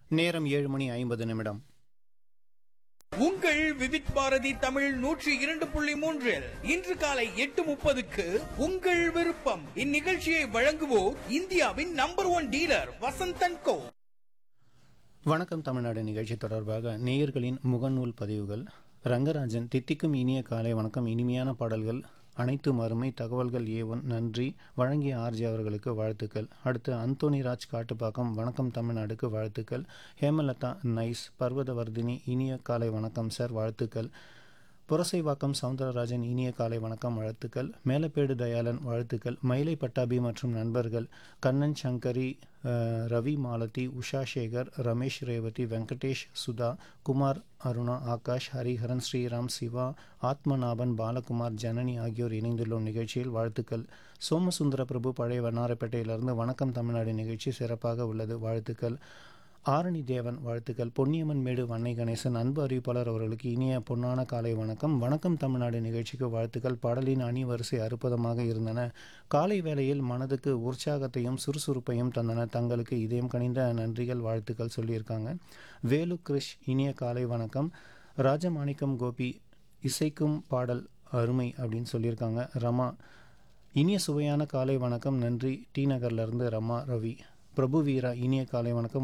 நேரம் ஏழு மணி ஐம்பது நிமிடம் உங்கள் விவித் பாரதி தமிழ் நூற்றி இரண்டு புள்ளி மூன்றில் இன்று காலை எட்டு முப்பதுக்கு உங்கள் விருப்பம் இந்நிகழ்ச்சியை வழங்குவோர் இந்தியாவின் number one dealer Vasanthan co வணக்கம் தமிழ்நாடு நிகழ்ச்சி தொடர்பாக நேயர்களின் முகநூல் பதிவுகள் ரங்கராஜன் தித்திக்கும் இனிய காலை வணக்கம் இனிமையான பாடல்கள் அனைத்து மறுமை தகவல்கள் ஏவன் நன்றி வழங்கிய ஆர்ஜி அவர்களுக்கு வாழ்த்துக்கள் அடுத்து அந்தோனி ராஜ் காட்டுப்பாக்கம் வணக்கம் தமிழ்நாடுக்கு வாழ்த்துக்கள் ஹேமலதா நைஸ் பர்வதவர்தினி இனிய காலை வணக்கம் சார் வாழ்த்துக்கள் புரசைவாக்கம் சவுந்தரராஜன் இனிய காலை வணக்கம் வாழ்த்துக்கள் மேலப்பேடு தயாளன் வாழ்த்துக்கள் மயிலை பட்டாபி மற்றும் நண்பர்கள் கண்ணன் சங்கரி அஹ், ரவி மாலதி உஷா சேகர் ரமேஷ் ரேவதி வெங்கடேஷ் சுதா குமார் அருணா ஆகாஷ் ஹரிஹரன் ஸ்ரீராம் சிவா ஆத்மநாபன் பாலகுமார் ஜனனி ஆகியோர் இணைந்துள்ள நிகழ்ச்சியில் வாழ்த்துக்கள் சோமசுந்தர பிரபு பழைய வண்ணாரப்பேட்டையிலிருந்து வணக்கம் தமிழ்நாடு நிகழ்ச்சி சிறப்பாக உள்ளது வாழ்த்துக்கள் ஆரணி தேவன் வாழ்த்துக்கள் பொன்னியம்மன் மேடு வன்னை கணேசன் அன்பு அறிவிப்பாளர் அவர்களுக்கு இனிய பொன்னான காலை வணக்கம் வணக்கம் தமிழ்நாடு நிகழ்ச்சிக்கு வாழ்த்துக்கள் பாடலின் அணி வரிசை அற்புதமாக இருந்தன காலை வேளையில் மனதுக்கு உற்சாகத்தையும் சுறுசுறுப்பையும் தந்தன தங்களுக்கு இதயம் கனிந்த நன்றிகள் வாழ்த்துக்கள் சொல்லியிருக்காங்க வேலு கிரிஷ் இனிய காலை வணக்கம் ராஜமாணிக்கம் கோபி இசைக்கும் பாடல் அருமை அப்படின்னு சொல்லியிருக்காங்க ரமா இனிய சுவையான காலை வணக்கம் நன்றி டி நகர்லேருந்து ரமா ரவி பிரபு வீரா இனிய காலை வணக்கம்